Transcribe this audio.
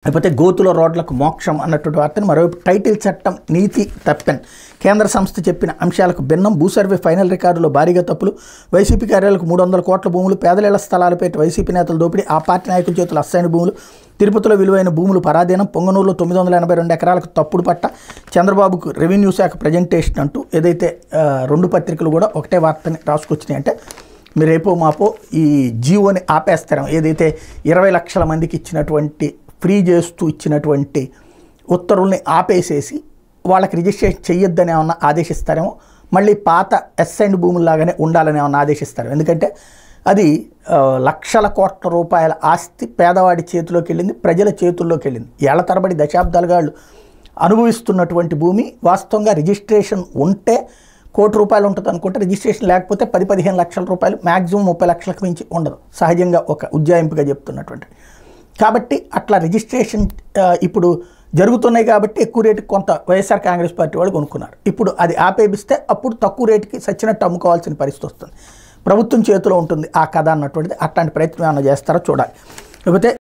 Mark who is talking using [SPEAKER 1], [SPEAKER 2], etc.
[SPEAKER 1] లేకపోతే గోతుల రోడ్లకు మోక్షం అన్నటువంటి వార్తను మరోవైపు టైటిల్ చట్టం నీతి తప్పెన్ కేంద్ర సంస్థ చెప్పిన అంశాలకు భిన్నం భూ సర్వే ఫైనల్ రికార్డులో భారీగా తప్పులు వైసీపీ కార్యాలకు మూడు వందల కోట్ల భూములు పేదలేళ్ల స్థలాలపై వైసీపీ నేతల దోపిడీ ఆ పార్టీ నాయకుల చేతులు అస్సైన భూములు తిరుపతిలో విలువైన భూములు పరాధీనం పొంగనూరులో తొమ్మిది వందల ఎనభై రెండు ఎకరాలకు తప్పుడు పట్ట చంద్రబాబుకు రెవెన్యూ శాఖ ప్రజెంటేషన్ అంటూ ఏదైతే ఆ, రెండు పత్రికలు కూడా ఒకటే వార్తని రాసుకొచ్చినాయి అంటే మీరు రేపో మాపో ఈ జియోని ఆపేస్తారం ఏదైతే ఇరవై లక్షల మందికి ఇచ్చినటువంటి ఫ్రీ చేస్తూ ఇచ్చినటువంటి ఉత్తర్వుల్ని ఆపేసేసి వాళ్ళకి రిజిస్ట్రేషన్ చెయ్యొద్దని ఏమన్నా ఆదేశిస్తారేమో మళ్ళీ పాత ఎస్ అండ్ భూముల్లాగానే ఉండాలని ఏమన్నా ఆదేశిస్తారు ఎందుకంటే అది ఆ, లక్షల కోట్ల రూపాయల ఆస్తి పేదవాడి చేతిలోకి వెళ్ళింది ప్రజల చేతుల్లోకి వెళ్ళింది ఏళ్ల తరబడి దశాబ్దాలుగా వాళ్ళు అనుభవిస్తున్నటువంటి భూమి వాస్తవంగా రిజిస్ట్రేషన్ ఉంటే కోటి రూపాయలు ఉంటుంది అనుకుంటే రిజిస్ట్రేషన్ లేకపోతే పది పదిహేను లక్షల రూపాయలు మ్యాక్సిమం ముప్పై లక్షలకు మించి ఉండదు సహజంగా ఒక ఉజ్జాయింపుగా చెప్తున్నటువంటి కాబట్టి అట్లా రిజిస్ట్రేషన్ ఆ, ఇప్పుడు జరుగుతున్నాయి కాబట్టి ఎక్కువ రేటుకి కొంత వైఎస్ఆర్ కాంగ్రెస్ పార్టీ వాళ్ళు కొనుక్కున్నారు ఇప్పుడు అది ఆపేపిస్తే అప్పుడు తక్కువ రేటుకి సచ్చినట్టు అమ్ముకోవాల్సిన పరిస్థితి వస్తుంది ప్రభుత్వం చేతిలో ఉంటుంది ఆ కథ అన్నటువంటిది అట్లాంటి ప్రయత్నం ఏమైనా చేస్తారో చూడాలి లేకపోతే